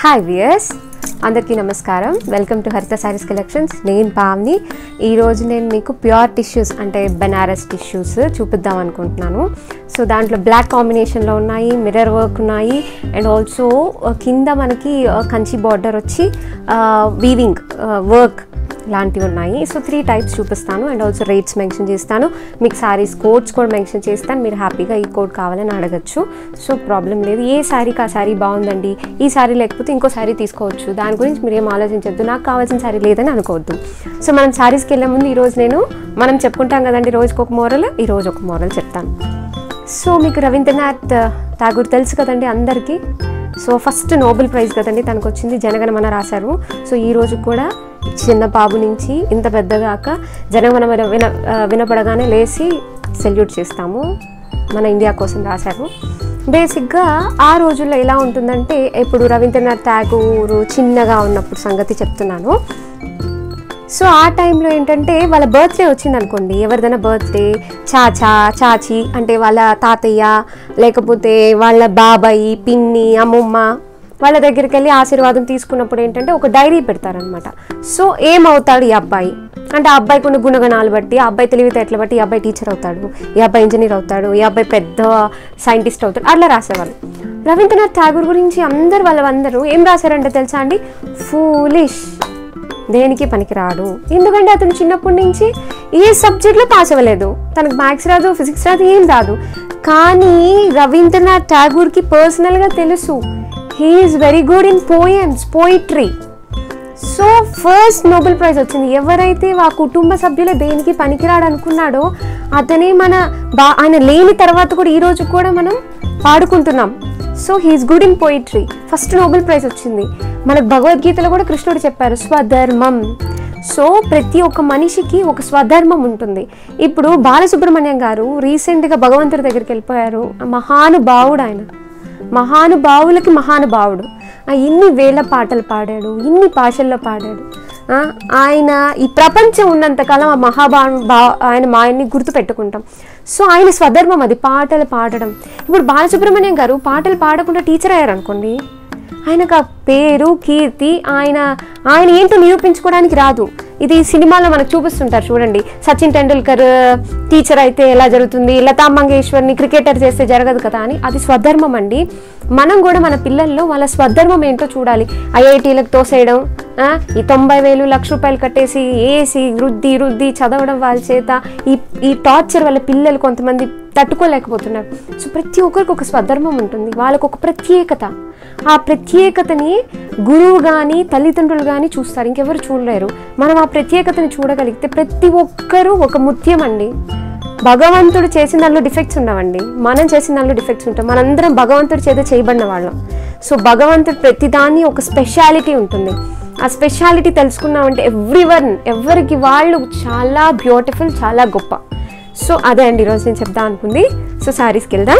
hi viewers అందరికీ నమస్కారం welcome to హరిత సారీస్ కలెక్షన్స్ నేను పావని ఈరోజు నేను మీకు ప్యూర్ టిష్యూస్ అంటే బెనారస్ టిష్యూస్ చూపిద్దాం అనుకుంటున్నాను సో దాంట్లో బ్లాక్ కాంబినేషన్లో ఉన్నాయి మిర్రర్ వర్క్ ఉన్నాయి అండ్ ఆల్సో కింద మనకి uh, కంచి బార్డర్ వచ్చి వీవింగ్ వర్క్ లాంటివి ఉన్నాయి సో త్రీ టైప్స్ చూపిస్తాను అండ్ ఆల్సో రేట్స్ మెన్షన్ చేస్తాను మీకు సారీస్ కోడ్స్ కూడా మెన్షన్ చేస్తాను మీరు హ్యాపీగా ఈ కోడ్ కావాలని అడగచ్చు సో ప్రాబ్లం లేదు ఏ శారీకి ఆ శారీ బాగుందండి ఈ శారీ లేకపోతే ఇంకో శారీ తీసుకోవచ్చు దాని గురించి మీరు ఏం ఆలోచించద్దు నాకు కావాల్సిన శారీ లేదని అనుకోవద్దు సో మనం శారీస్కి వెళ్ళే ముందు ఈరోజు నేను మనం చెప్పుకుంటాం కదండి రోజుకి ఒక మోరల్ ఈ రోజు ఒక మోరల్ చెప్తాను సో మీకు రవీంద్రనాథ్ ఠాగూర్ తెలుసు కదండి అందరికీ సో ఫస్ట్ నోబెల్ ప్రైజ్ కదండి తనకు వచ్చింది జనగణమన రాశారు సో ఈ రోజు కూడా చిన్న బాబు నుంచి ఇంత పెద్దగాక జనగణమన విన ఆ, వినపడగానే లేచి సెల్యూట్ చేస్తాము మన ఇండియా కోసం రాశారు బేసిక్గా ఆ రోజుల్లో ఎలా ఉంటుందంటే ఇప్పుడు రవీంద్రనాథ్ ఠాగూర్ చిన్నగా ఉన్నప్పుడు సంగతి చెప్తున్నాను సో ఆ టైంలో ఏంటంటే వాళ్ళ బర్త్డే వచ్చింది అనుకోండి ఎవరిదైనా బర్త్డే చాచా చాచి అంటే వాళ్ళ తాతయ్య లేకపోతే వాళ్ళ బాబాయి పిన్ని అమ్మమ్మ వాళ్ళ దగ్గరికి వెళ్ళి ఆశీర్వాదం తీసుకున్నప్పుడు ఏంటంటే ఒక డైరీ పెడతారనమాట సో ఏమవుతాడు ఈ అబ్బాయి అంటే ఆ అబ్బాయికి ఉన్న గుణగణాలు బట్టి ఆ అబ్బాయి తెలివితేటలు బట్టి ఈ అబ్బాయి టీచర్ అవుతాడు ఈ అబ్బాయి ఇంజనీర్ అవుతాడు ఈ అబ్బాయి పెద్ద సైంటిస్ట్ అవుతాడు అట్లా రాసేవాళ్ళు రవీంద్రనాథ్ ఠాగూర్ గురించి అందరు వాళ్ళందరూ ఏం రాశారంటే తెలుసా అండి ఫూలిష్ దేనికి పనికిరాడు ఎందుకంటే అతను చిన్నప్పటి నుంచి ఏ సబ్జెక్ట్లో పాస్ అవ్వలేదు తనకు మ్యాథ్స్ రాదు ఫిజిక్స్ రాదు ఏం రాదు కానీ రవీంద్రనాథ్ ఠాగూర్కి పర్సనల్గా తెలుసు he's very good in poems poetry so first Nobel prize వచ్చింది ఎవరైతే ఆ కుటుంబ సభ్యులు దేనికి పనికిరాడు అనుకున్నాడో అతనే మన బా ఆయన లేని తర్వాత కూడా ఈ రోజు కూడా మనం పాడుకుంటున్నాం so he's good in poetry first Nobel prize వచ్చింది మనకు భగవద్గీతలో కూడా కృష్ణుడు చెప్పారు స్వధర్మం సో ప్రతి ఒక్క మనిషికి ఒక స్వధర్మం ఉంటుంది ఇప్పుడు బాలసుబ్రహ్మణ్యం గారు రీసెంట్గా భగవంతుడి దగ్గరికి వెళ్ళిపోయారు మహానుభావుడు ఆయన మహానుభావులకి మహానుభావుడు ఆ ఇన్ని వేల పాటలు పాడాడు ఇన్ని భాషల్లో పాడాడు ఆ, ఆయన ఈ ప్రపంచం ఉన్నంతకాలం ఆ మహాభా బా ఆయన మా ఆయన్ని గుర్తు పెట్టుకుంటాం సో ఆయన స్వధర్మం అది పాటలు పాడడం ఇప్పుడు బాలసుబ్రహ్మణ్యం గారు పాటలు పాడకుండా టీచర్ అయ్యారు అనుకోండి ఆయనకు ఆ పేరు కీర్తి ఆయన ఆయన ఏంటో నిరూపించుకోవడానికి రాదు ఇది సినిమాలో మనకు చూపిస్తుంటారు చూడండి సచిన్ టెండూల్కర్ టీచర్ అయితే ఎలా జరుగుతుంది లతా మంగేశ్వర్ని క్రికెటర్ చేస్తే జరగదు కదా అని అది స్వధర్మం అండి మనం కూడా మన పిల్లల్లో వాళ్ళ స్వధర్మం ఏంటో చూడాలి ఐఐటీలకు తోసేయడం ఆ, ఈ తొంభై వేలు లక్ష రూపాయలు కట్టేసి ఏసి వృద్ధి వృద్ధి చదవడం వాళ్ళ చేత ఈ ఈ టార్చర్ వాళ్ళ పిల్లలు కొంతమంది తట్టుకోలేకపోతున్నారు సో ప్రతి ఒక్కరికి ఒక స్వధర్మం ఉంటుంది వాళ్ళకు ఒక ప్రత్యేకత ఆ ప్రత్యేకతని గురువు కానీ తల్లిదండ్రులు కానీ చూస్తారు ఇంకెవరు చూడలేరు మనం ఆ ప్రత్యేకతని చూడగలిగితే ప్రతి ఒక్కరూ ఒక ముత్యం అండి భగవంతుడు చేసిన దానిలో డిఫెక్ట్స్ ఉండవండి మనం చేసిన దానిలో డిఫెక్ట్స్ ఉంటాం మనందరం భగవంతుడి చేత చేయబడిన వాళ్ళం సో భగవంతుడు ప్రతిదాన్ని ఒక స్పెషాలిటీ ఉంటుంది ఆ స్పెషాలిటీ తెలుసుకున్నామంటే ఎవ్రీ వన్ ఎవరికి వాళ్ళు చాలా బ్యూటిఫుల్ చాలా గొప్ప సో అదే అండి ఈరోజు నేను చెప్దాం అనుకుంది సో శారీస్కి వెళ్దాం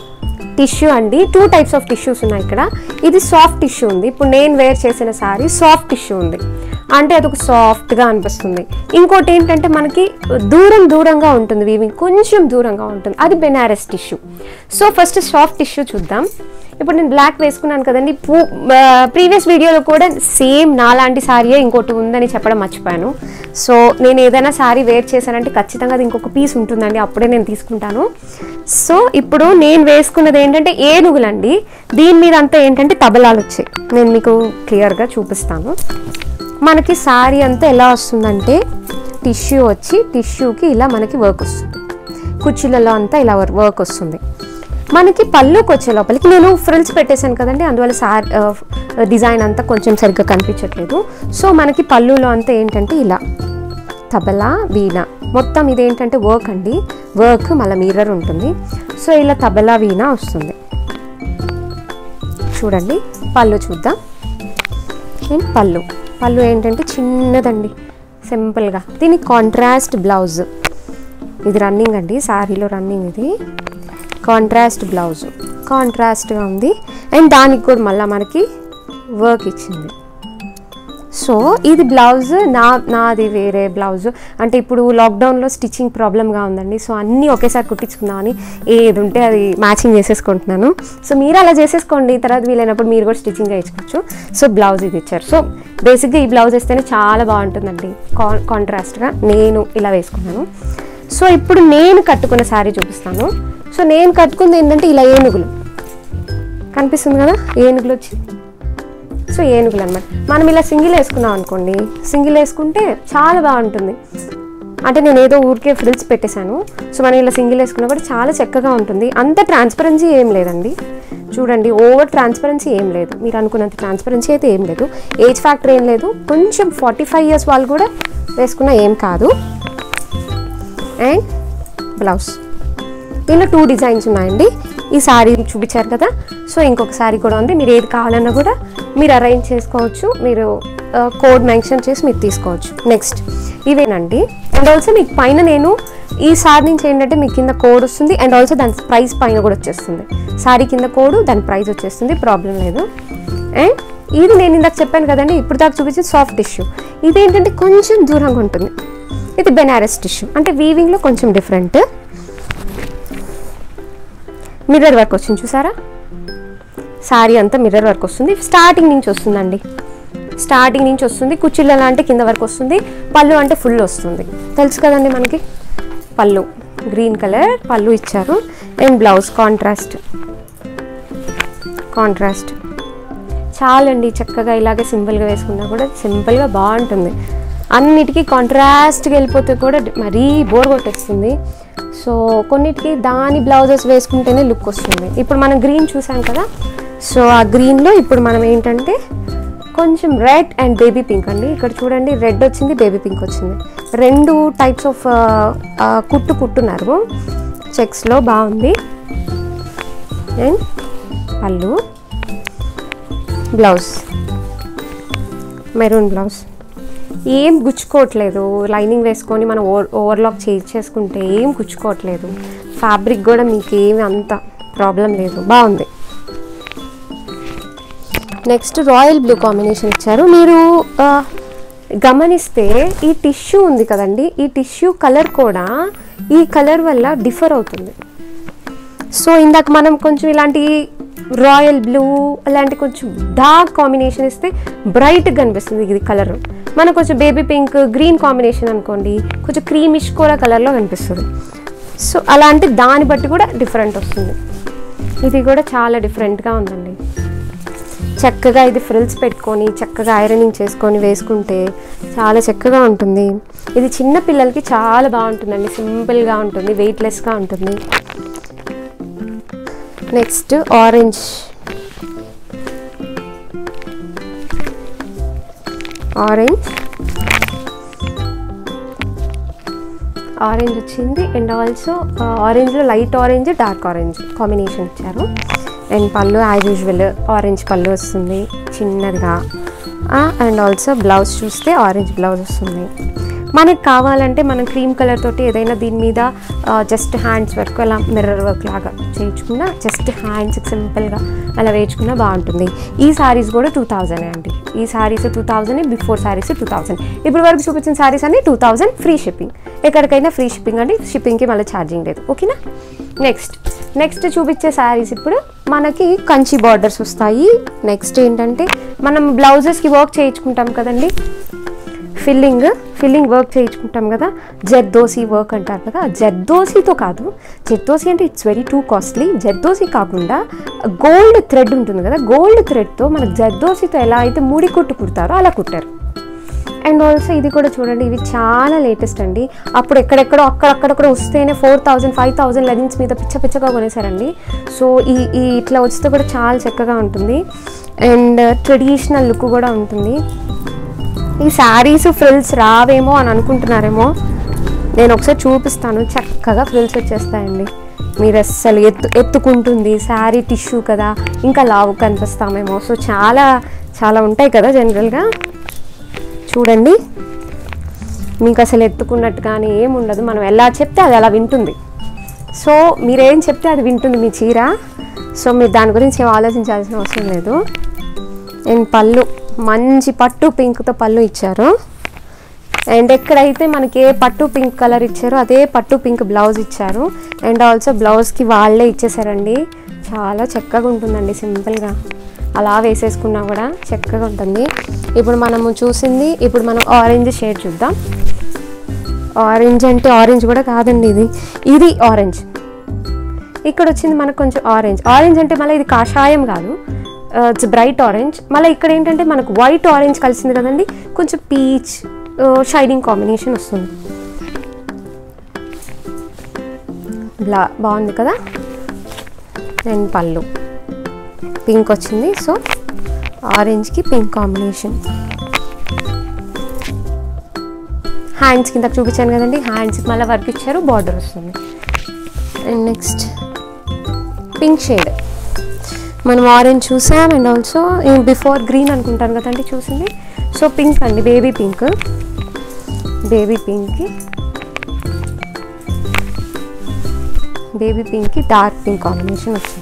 టిష్యూ అండి టూ టైప్స్ ఆఫ్ టిష్యూస్ ఉన్నాయి ఇక్కడ ఇది సాఫ్ట్ టిష్యూ ఉంది ఇప్పుడు నేను వేర్ చేసిన సారీ సాఫ్ట్ టిష్యూ ఉంది అంటే అది ఒక సాఫ్ట్గా అనిపిస్తుంది ఇంకోటి ఏంటంటే మనకి దూరం దూరంగా ఉంటుంది వీవింగ్ కొంచెం దూరంగా ఉంటుంది అది Banaras tissue so first soft tissue చూద్దాం ఇప్పుడు నేను బ్లాక్ వేసుకున్నాను కదండి ప్రీవియస్ వీడియోలో కూడా సేమ్ నాలాంటి సారీయే ఇంకోటి ఉందని చెప్పడం మర్చిపోయాను సో నేను ఏదైనా సారీ వేర్ చేశానంటే ఖచ్చితంగా అది ఇంకొక పీస్ ఉంటుందండి అప్పుడే నేను తీసుకుంటాను సో ఇప్పుడు నేను వేసుకున్నది ఏంటంటే ఏనుగులండి దీని మీద అంతా ఏంటంటే తబలాలు వచ్చాయి నేను మీకు క్లియర్గా చూపిస్తాను మనకి సారీ అంతా ఎలా వస్తుందంటే టిష్యూ వచ్చి టిష్యూకి ఇలా మనకి వర్క్ వస్తుంది కుర్చీలలో అంతా ఇలా వర్క్ వస్తుంది మనకి పళ్ళుకి వచ్చే లోపలికి నేను ఫ్రిల్స్ పెట్టేశాను కదండి అందువల్ల సార్ డిజైన్ అంతా కొంచెం సరిగ్గా కనిపించట్లేదు సో మనకి పళ్ళులో అంతా ఏంటంటే ఇలా తబలా వీణ మొత్తం ఇదేంటంటే వర్క్ అండి వర్క్ మళ్ళీ మిర్రర్ ఉంటుంది సో ఇలా తబలా వీణ వస్తుంది చూడండి పళ్ళు చూద్దాం అండ్ పళ్ళు పళ్ళు ఏంటంటే చిన్నదండి సింపుల్గా దీని కాంట్రాస్ట్ బ్లౌజ్ ఇది రన్నింగ్ అండి శారీలో రన్నింగ్ ఇది కాంట్రాస్ట్ బ్లౌజ్ కాంట్రాస్ట్గా ఉంది అండ్ దానికి కూడా మళ్ళీ మనకి వర్క్ ఇచ్చింది సో ఇది బ్లౌజ్ నా నాది వేరే బ్లౌజ్ అంటే ఇప్పుడు లాక్డౌన్లో స్టిచ్చింగ్ ప్రాబ్లమ్గా ఉందండి సో అన్నీ ఒకేసారి కుట్టించుకుందామని ఏది ఉంటే అది మ్యాచింగ్ చేసేసుకుంటున్నాను సో మీరు అలా చేసేసుకోండి తర్వాత వీలైనప్పుడు మీరు కూడా స్టిచ్చింగ్ చేయించుకోవచ్చు సో బ్లౌజ్ ఇది ఇచ్చారు సో బేసిక్గా ఈ బ్లౌజ్ వేస్తేనే చాలా బాగుంటుందండి కాన్ కాంట్రాస్ట్గా నేను ఇలా వేసుకున్నాను సో ఇప్పుడు నేను కట్టుకున్న శారీ చూపిస్తాను సో నేను కట్టుకుంది ఏంటంటే ఇలా ఏనుగులు కనిపిస్తుంది కదా ఏనుగులు వచ్చి సో ఏనుగులు అనమాట మనం ఇలా సింగిల్ వేసుకున్నాం అనుకోండి సింగిల్ వేసుకుంటే చాలా బాగుంటుంది అంటే నేను ఏదో ఊరికే ఫ్రిల్స్ పెట్టేశాను సో మనం ఇలా సింగిల్ వేసుకున్నా కూడా చాలా చక్కగా ఉంటుంది అంత ట్రాన్స్పరెన్సీ ఏం లేదండి చూడండి ఓవర్ ట్రాన్స్పరెన్సీ ఏం లేదు మీరు అనుకున్నంత ట్రాన్స్పరెన్సీ అయితే ఏం లేదు ఏజ్ ఫ్యాక్టర్ ఏం లేదు కొంచెం ఫార్టీ ఫైవ్ ఇయర్స్ వాళ్ళు కూడా వేసుకున్నా ఏం కాదు అండ్ బ్లౌజ్ దీనిలో టూ డిజైన్స్ ఉన్నాయండి ఈ సారీ చూపించారు కదా సో ఇంకొక సారీ కూడా ఉంది మీరు ఏది కావాలన్నా కూడా మీరు అరేంజ్ చేసుకోవచ్చు మీరు కోడ్ మెన్షన్ చేసి మీరు తీసుకోవచ్చు నెక్స్ట్ ఇవేనండి అండ్ ఆల్సో మీకు పైన నేను ఈ సారీ నుంచి ఏంటంటే మీకు కింద కోడ్ వస్తుంది అండ్ ఆల్సో దాని ప్రైస్ పైన కూడా వచ్చేస్తుంది సారీ కింద కోడ్ దాని ప్రైస్ వచ్చేస్తుంది ప్రాబ్లం లేదు అండ్ ఇది నేను ఇందాక చెప్పాను కదండి ఇప్పుడు దాకా చూపించింది సాఫ్ట్ టిష్యూ ఇది ఏంటంటే కొంచెం దూరంగా ఉంటుంది ఇది బెనారస్ టిష్యూ అంటే వీవింగ్లో కొంచెం డిఫరెంట్ మిర్రర్ వర్క్ వచ్చింది చూసారా శారీ అంతా మిర్రర్ వర్క్ వస్తుంది స్టార్టింగ్ నుంచి వస్తుందండి స్టార్టింగ్ నుంచి వస్తుంది కుచ్చిళ్ళ అంటే కింద వరకు వస్తుంది పళ్ళు అంటే ఫుల్ వస్తుంది తెలుసు కదండి మనకి పళ్ళు గ్రీన్ కలర్ పళ్ళు ఇచ్చారు అండ్ బ్లౌజ్ కాంట్రాస్ట్ కాంట్రాస్ట్ చాలండి చక్కగా ఇలాగే సింపుల్గా వేసుకున్నా కూడా సింపుల్గా బాగుంటుంది అన్నిటికీ కాంట్రాస్ట్గా వెళ్ళిపోతే కూడా మరీ బోర్ కొట్టేస్తుంది సో కొన్నిటికి దాని బ్లౌజెస్ వేసుకుంటేనే లుక్ వస్తుంది ఇప్పుడు మనం గ్రీన్ చూసాం కదా సో ఆ గ్రీన్లో ఇప్పుడు మనం ఏంటంటే కొంచెం రెడ్ అండ్ బేబీ పింక్ అండి ఇక్కడ చూడండి రెడ్ వచ్చింది బేబీ పింక్ వచ్చింది రెండు టైప్స్ ఆఫ్ కుట్టు కుట్టున్నారు చెక్స్లో బాగుంది అండ్ పళ్ళు బ్లౌజ్ మెరూన్ బ్లౌజ్ ఏం గుచ్చుకోవట్లేదు లైనింగ్ వేసుకొని మనం ఓవర్ ఓవర్లాక్ చేసుకుంటే ఏం గుచ్చుకోవట్లేదు ఫ్యాబ్రిక్ కూడా మీకు ఏమి అంత ప్రాబ్లం లేదు బాగుంది నెక్స్ట్ రాయల్ బ్లూ కాంబినేషన్ ఇచ్చారు మీరు ఆ, గమనిస్తే ఈ టిష్యూ ఉంది కదండి ఈ టిష్యూ కలర్ కూడా ఈ కలర్ వల్ల డిఫర్ అవుతుంది సో ఇందాక మనం కొంచెం ఇలాంటి రాయల్ బ్లూ అలాంటి కొంచెం డార్క్ కాంబినేషన్ ఇస్తే బ్రైట్గా కనిపిస్తుంది ఇది కలర్ మనకు కొంచెం బేబీ పింక్ గ్రీన్ కాంబినేషన్ అనుకోండి కొంచెం క్రీమిష్ కూడా కలర్లో కనిపిస్తుంది సో అలాంటి దాన్ని బట్టి కూడా డిఫరెంట్ వస్తుంది ఇది కూడా చాలా డిఫరెంట్గా ఉందండి చక్కగా ఇది ఫ్రిల్స్ పెట్టుకొని చక్కగా ఐరనింగ్ చేసుకొని వేసుకుంటే చాలా చక్కగా ఉంటుంది ఇది చిన్న పిల్లలకి చాలా బాగుంటుందండి సింపుల్గా ఉంటుంది వెయిట్లెస్గా ఉంటుంది నెక్స్ట్ ఆరెంజ్ ఆరెంజ్ ఆరెంజ్ వచ్చింది అండ్ ఆల్సో ఆరెంజ్లో light orange dark orange combination ఇచ్చారు అండ్ పళ్ళు యాజ్ యూజువల్ ఆరెంజ్ పళ్ళు వస్తుంది చిన్నదిగా అండ్ ఆల్సో బ్లౌజ్ చూస్తే ఆరెంజ్ బ్లౌజ్ వస్తుంది మనకి కావాలంటే మనం క్రీమ్ కలర్ తోటి ఏదైనా దీని మీద జస్ట్ హ్యాండ్స్ వర్క్ అలా మిర్రర్ వర్క్ లాగా చేయించుకున్నా జస్ట్ హ్యాండ్స్కి సింపుల్గా అలా వేయించుకున్నా బాగుంటుంది ఈ సారీస్ కూడా టూ థౌజండ్ అండి ఈ saris two thousand before saris two thousand ఇప్పుడు వరకు చూపించిన సారీస్ అన్ని టూ థౌజండ్ ఫ్రీ షిప్పింగ్ ఎక్కడికైనా ఫ్రీ షిప్పింగ్ అండి షిప్పింగ్కి మళ్ళీ ఛార్జింగ్ లేదు ఓకేనా నెక్స్ట్ నెక్స్ట్ చూపించే శారీస్ ఇప్పుడు మనకి కంచి బార్డర్స్ వస్తాయి నెక్స్ట్ ఏంటంటే మనం బ్లౌజెస్కి వర్క్ చేయించుకుంటాం కదండి ఫిల్లింగ్ ఫిల్లింగ్ వర్క్ చేయించుకుంటాం కదా జర్దోసి వర్క్ అంటారు కదా జర్దోసితో కాదు జర్దోసి అంటే it's very too costly zardozi కాకుండా గోల్డ్ థ్రెడ్ ఉంటుంది కదా గోల్డ్ థ్రెడ్తో మనకు జర్దోసితో ఎలా అయితే ముడి కుట్టు కుడతారో అలా కుట్టారు అండ్ ఆల్సో ఇది కూడా చూడండి ఇవి చాలా లేటెస్ట్ అండి అప్పుడు ఎక్కడెక్కడో అక్కడక్కడ కూడా వస్తేనే four thousand five thousand linens మీద పిచ్చ పిచ్చగా కొనేసారండి సో ఈ ఈ ఇట్లా వస్తే కూడా చాలా చక్కగా ఉంటుంది అండ్ ట్రెడిషనల్ లుక్ కూడా ఉంటుంది ఈ శారీస్ ఫ్రిల్స్ రావేమో అని అనుకుంటున్నారేమో నేను ఒకసారి చూపిస్తాను చక్కగా ఫ్రిల్స్ వచ్చేస్తాయండి మీరు అస్సలు ఎత్తు ఎత్తుకుంటుంది శారీ టిష్యూ కదా ఇంకా లావు కనిపిస్తామేమో సో చాలా చాలా ఉంటాయి కదా జనరల్గా చూడండి మీకు అసలు ఎత్తుకున్నట్టు కానీ ఏం ఉండదు మనం ఎలా చెప్తే అది అలా వింటుంది సో మీరేం చెప్తే అది వింటుంది మీ చీర సో మీరు దాని గురించి ఏం ఆలోచించాల్సిన అవసరం లేదు అండ్ పళ్ళు మంచి పట్టు పింక్తో పళ్ళు ఇచ్చారు అండ్ ఎక్కడైతే మనకి ఏ పట్టు పింక్ కలర్ ఇచ్చారో అదే పట్టు పింక్ బ్లౌజ్ ఇచ్చారు అండ్ ఆల్సో బ్లౌజ్కి వాళ్ళే ఇచ్చేసారండి చాలా చక్కగా ఉంటుందండి సింపుల్గా అలా వేసేసుకున్నా కూడా చక్కగా ఉంటుంది ఇప్పుడు మనము చూసింది ఇప్పుడు మనం ఆరెంజ్ షేడ్ చూద్దాం ఆరెంజ్ అంటే ఆరెంజ్ కూడా కాదండి ఇది ఇది ఆరెంజ్ ఇక్కడ వచ్చింది మనకు కొంచెం ఆరెంజ్ ఆరెంజ్ అంటే మళ్ళీ ఇది కాషాయం కాదు ఇట్స్ బ్రైట్ ఆరెంజ్ మళ్ళీ ఇక్కడ ఏంటంటే మనకు వైట్ ఆరెంజ్ కలిసింది కదండి కొంచెం పీచ్ షైనింగ్ కాంబినేషన్ వస్తుంది బ్లా బాగుంది కదా అండ్ పళ్ళు పింక్ వచ్చింది సో ఆరెంజ్కి పింక్ కాంబినేషన్ హ్యాండ్స్ కింద చూపించాను కదండి హ్యాండ్స్కి మళ్ళీ వర్క్ ఇచ్చారు బార్డర్ వస్తుంది అండ్ నెక్స్ట్ పింక్ షేడ్ మనం ఆరెంజ్ చూసాం అండ్ ఆల్సో బిఫోర్ గ్రీన్ అనుకుంటాను కదండి చూసింది సో పింక్ అండి బేబీ పింక్ బేబీ పింక్కి బేబీ పింక్కి డార్క్ పింక్ కాంబినేషన్ వచ్చింది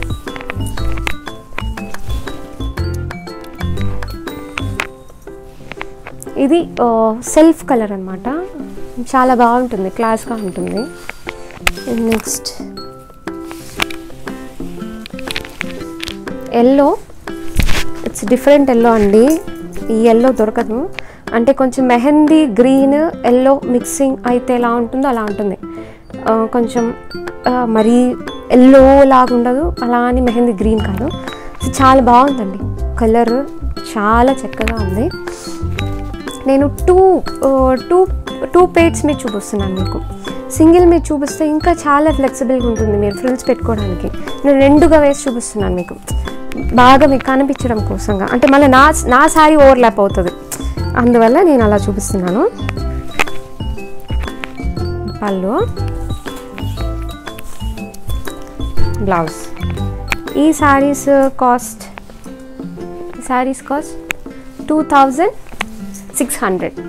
ఇది సెల్ఫ్ కలర్ అనమాట చాలా బాగుంటుంది క్లాస్గా ఉంటుంది next yellow it's different yellow అండి ఈ ఎల్లో దొరకదు అంటే కొంచెం మెహందీ గ్రీన్ ఎల్లో మిక్సింగ్ అయితే ఎలా ఉంటుందో అలా ఉంటుంది ఆ, కొంచెం ఆ, మరీ ఎల్లో లాగా ఉండదు అలా అని మెహందీ గ్రీన్ కాదు సో చాలా బాగుందండి కలర్ చాలా చక్కగా ఉంది నేను టూ టూ టూ పేడ్స్ మీద చూపిస్తున్నాను మీకు సింగిల్ మీద చూపిస్తే ఇంకా చాలా ఫ్లెక్సిబుల్గా ఉంటుంది మీరు ఫ్రిల్స్ పెట్టుకోవడానికి నేను రెండుగా వేసి చూపిస్తున్నాను మీకు బాగా మీకు కనిపించడం కోసంగా అంటే మళ్ళీ నా నా శారీ ఓవర్లాప్ అవుతుంది అందువల్ల నేను అలా చూపిస్తున్నాను పళ్ళు బ్లౌజ్ ఈ శారీస్ కాస్ట్ ఈ saris cost two thousand six hundred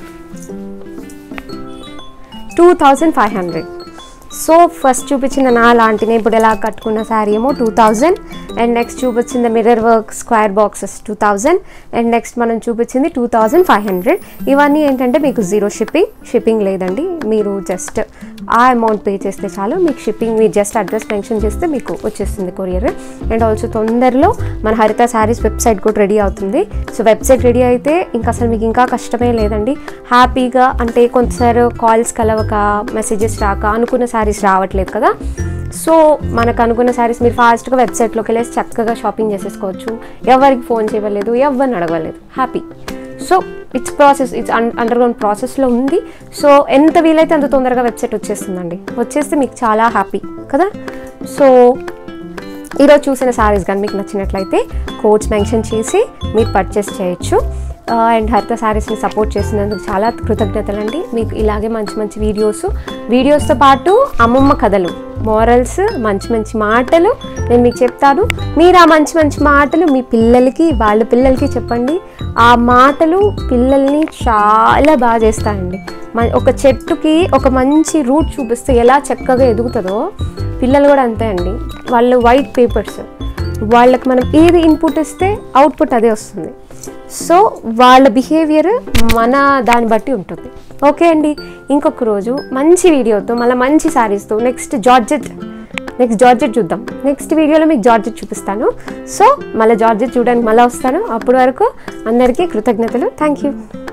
two thousand five hundred so first చూపించిన నా లాంటినే ఇప్పుడు ఎలా కట్టుకున్న శారీ ఏమో టూ థౌజండ్ అండ్ నెక్స్ట్ చూపించింది mirror work square boxes two thousand and next మనం చూపించింది టూ థౌజండ్ ఫైవ్ హండ్రెడ్ ఇవన్నీ ఏంటంటే మీకు జీరో షిప్పింగ్ షిప్పింగ్ లేదండి మీరు జస్ట్ ఆ అమౌంట్ పే చేస్తే చాలు మీకు షిప్పింగ్ మీరు జస్ట్ అడ్రస్ మెన్షన్ చేస్తే మీకు వచ్చేస్తుంది కొరియర్ అండ్ ఆల్సో తొందరలో మన హరిత శారీస్ వెబ్సైట్ కూడా రెడీ అవుతుంది సో వెబ్సైట్ రెడీ అయితే ఇంకా అసలు మీకు ఇంకా కష్టమే లేదండి హ్యాపీగా అంటే కొంతసారి కాల్స్ కలవక మెసేజెస్ రాక అనుకున్న శారీస్ రావట్లేదు కదా సో మనకు అనుకున్న శారీస్ మీరు ఫాస్ట్గా వెబ్సైట్లోకి వెళ్ళేసి చక్కగా షాపింగ్ చేసేసుకోవచ్చు ఎవరికి ఫోన్ చేయలేదు ఎవరిని అడగలేదు happy so it's process it's underground ప్రాసెస్లో ఉంది సో ఎంత వీలైతే అంత తొందరగా వెబ్సైట్ వచ్చేస్తుందండి వచ్చేస్తే మీకు చాలా హ్యాపీ కదా సో ఈరోజు చూసిన శారీస్ కానీ మీకు నచ్చినట్లయితే కోడ్స్ మెన్షన్ చేసి మీరు పర్చేస్ చేయొచ్చు అండ్ హరిత శారీస్ని సపోర్ట్ చేసినందుకు చాలా కృతజ్ఞతలండి మీకు ఇలాగే మంచి మంచి వీడియోస్ వీడియోస్తో పాటు అమ్మమ్మ కథలు మోరల్స్ మంచి మంచి మాటలు నేను మీకు చెప్తాను మీరు ఆ మంచి మంచి మాటలు మీ పిల్లలకి వాళ్ళ పిల్లలకి చెప్పండి ఆ మాటలు పిల్లల్ని చాలా బాగా చేస్తాయండి మ- ఒక చెట్టుకి ఒక మంచి రూట్ చూపిస్తే ఎలా చక్కగా ఎదుగుతుందో పిల్లలు కూడా అంతే అండి వాళ్ళు వైట్ పేపర్స్ వాళ్ళకి మనం ఏది ఇన్పుట్ ఇస్తే అవుట్పుట్ అదే వస్తుంది సో వాళ్ళ బిహేవియర్ మన దాన్ని బట్టి ఉంటుంది ఓకే అండి ఇంకొక రోజు మంచి వీడియోతో మళ్ళీ మంచి శారీస్తో నెక్స్ట్ జార్జెట్ నెక్స్ట్ జార్జెట్ చూద్దాం నెక్స్ట్ వీడియోలో మీకు జార్జెట్ చూపిస్తాను సో మళ్ళీ జార్జెట్ చూడడానికి మళ్ళీ వస్తాను అప్పటి వరకు అందరికీ కృతజ్ఞతలు థ్యాంక్ యూ